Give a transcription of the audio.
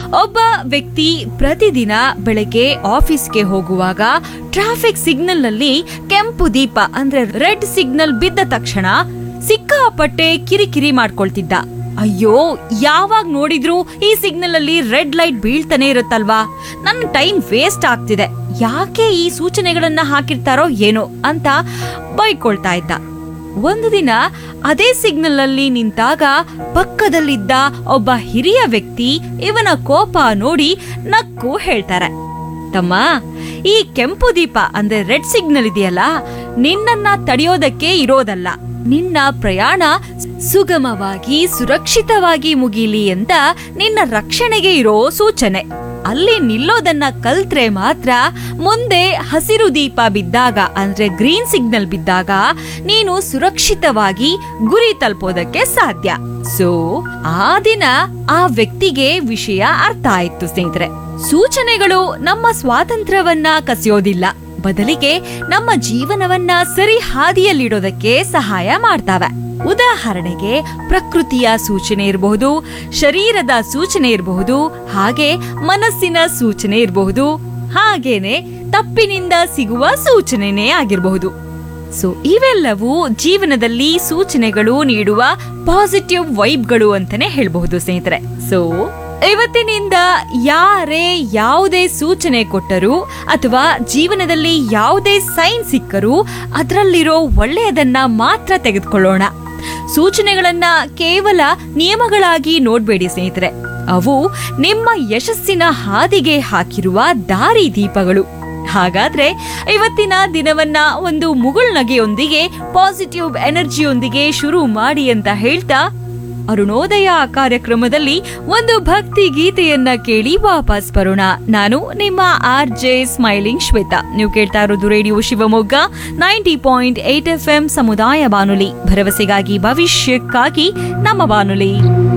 ಒಬ್ಬ ವ್ಯಕ್ತಿ ಪ್ರತಿದಿನ ಬೆಳಗ್ಗೆ ಆಫೀಸ್ಗೆ ಹೋಗುವಾಗ ಟ್ರಾಫಿಕ್ ಸಿಗ್ನಲ್ ನಲ್ಲಿ ಕೆಂಪು ದೀಪ ಅಂದ್ರೆ ರೆಡ್ ಸಿಗ್ನಲ್ ಬಿದ್ದ ತಕ್ಷಣ ಸಿಕ್ಕಾಪಟ್ಟೆ ಕಿರಿಕಿರಿ ಮಾಡ್ಕೊಳ್ತಿದ್ದ ಅಯ್ಯೋ ಯಾವಾಗ ನೋಡಿದ್ರು ಈ ಸಿಗ್ನಲ್ ಅಲ್ಲಿ ರೆಡ್ ಲೈಟ್ ಬೀಳ್ತಾನೆ ಇರುತ್ತಲ್ವಾ ನನ್ನ ಟೈಮ್ ವೇಸ್ಟ್ ಆಗ್ತಿದೆ ಯಾಕೆ ಈ ಸೂಚನೆಗಳನ್ನ ಹಾಕಿರ್ತಾರೋ ಏನೋ ಅಂತ ಬೈಕೊಳ್ತಾ ಇದ್ದ ಒಂದು ದಿನ ಅದೇ ಸಿಗ್ನಲ್ ಅಲ್ಲಿ ನಿಂತಾಗ ಪಕ್ಕದಲ್ಲಿದ್ದ ಒಬ್ಬ ಹಿರಿಯ ವ್ಯಕ್ತಿ ಇವನ ಕೋಪ ನೋಡಿ ನಕ್ಕು ಹೇಳ್ತಾರೆ ತಮ್ಮ ಈ ಕೆಂಪು ದೀಪ ಅಂದ್ರೆ ರೆಡ್ ಸಿಗ್ನಲ್ ಇದೆಯಲ್ಲ ನಿನ್ನನ್ನ ತಡೆಯೋದಕ್ಕೆ ಇರೋದಲ್ಲ ನಿನ್ನ ಪ್ರಯಾಣ ಸುಗಮವಾಗಿ ಸುರಕ್ಷಿತವಾಗಿ ಮುಗೀಲಿ ಅಂತ ನಿನ್ನ ರಕ್ಷಣೆಗೆ ಇರೋ ಸೂಚನೆ ಅಲ್ಲಿ ನಿಲ್ಲೋದನ್ನ ಕಲ್ತ್ರೆ ಮಾತ್ರ ಮುಂದೆ ಹಸಿರು ದೀಪ ಬಿದ್ದಾಗ ಅಂದ್ರೆ ಗ್ರೀನ್ ಸಿಗ್ನಲ್ ಬಿದ್ದಾಗ ನೀನು ಸುರಕ್ಷಿತವಾಗಿ ಗುರಿ ತಲುಪೋದಕ್ಕೆ ಸಾಧ್ಯ ಸೊ ಆ ದಿನ ಆ ವ್ಯಕ್ತಿಗೆ ವಿಷಯ ಅರ್ಥ ಆಯ್ತು ಸ್ನೇಹಿತರೆ ಸೂಚನೆಗಳು ನಮ್ಮ ಸ್ವಾತಂತ್ರ್ಯವನ್ನ ಕಸಿಯೋದಿಲ್ಲ ಬದಲಿಗೆ ನಮ್ಮ ಜೀವನವನ್ನ ಸರಿ ಹಾದಿಯಲ್ಲಿಡೋದಕ್ಕೆ ಸಹಾಯ ಮಾಡ್ತಾವೆ ಉದಾಹರಣೆಗೆ ಪ್ರಕೃತಿಯ ಸೂಚನೆ ಇರಬಹುದು ಶರೀರದ ಸೂಚನೆ ಇರಬಹುದು ಹಾಗೆ ಮನಸ್ಸಿನ ಸೂಚನೆ ಇರಬಹುದು ಹಾಗೇನೆ ತಪ್ಪಿನಿಂದ ಸಿಗುವ ಸೂಚನೆನೇ ಆಗಿರಬಹುದು ಸೊ ಇವೆಲ್ಲವೂ ಜೀವನದಲ್ಲಿ ಸೂಚನೆಗಳು ನೀಡುವ ಪಾಸಿಟಿವ್ ವೈಬ್ಗಳು ಅಂತಾನೆ ಹೇಳ್ಬಹುದು ಸ್ನೇಹಿತರೆ ಸೊ ಇವತ್ತಿನಿಂದ ಯಾರೇ ಯಾವುದೇ ಸೂಚನೆ ಕೊಟ್ಟರೂ ಅಥವಾ ಜೀವನದಲ್ಲಿ ಯಾವುದೇ ಸೈನ್ ಸಿಕ್ಕರೂ ಅದರಲ್ಲಿರೋ ಒಳ್ಳೆಯದನ್ನ ಮಾತ್ರ ತೆಗೆದುಕೊಳ್ಳೋಣ ಸೂಚನೆಗಳನ್ನ ಕೇವಲ ನಿಯಮಗಳಾಗಿ ನೋಡ್ಬೇಡಿ ಸ್ನೇಹಿತರೆ ಅವು ನಿಮ್ಮ ಯಶಸ್ಸಿನ ಹಾದಿಗೆ ಹಾಕಿರುವ ದಾರಿ ದೀಪಗಳು ಹಾಗಾದ್ರೆ ಇವತ್ತಿನ ದಿನವನ್ನ ಒಂದು ಮುಗುಳ್ನಗೆಯೊಂದಿಗೆ ಪಾಸಿಟಿವ್ ಎನರ್ಜಿಯೊಂದಿಗೆ ಶುರು ಮಾಡಿ ಅಂತ ಹೇಳ್ತಾ ಅರುಣೋದಯ ಕಾರ್ಯಕ್ರಮದಲ್ಲಿ ಒಂದು ಭಕ್ತಿ ಗೀತೆಯನ್ನ ಕೇಳಿ ವಾಪಸ್ ಬರೋಣ ನಾನು ನಿಮ್ಮ ಆರ್ ಜೆ ಸ್ಮೈಲಿಂಗ್ ಶ್ವೇತಾ ನೀವು ಕೇಳ್ತಾ ಇರೋದು radio Shivamogga ninety point eight F M ಸಮುದಾಯ ಬಾನುಲಿ ಭರವಸೆಗಾಗಿ ಭವಿಷ್ಯಕ್ಕಾಗಿ ನಮ್ಮ ಬಾನುಲಿ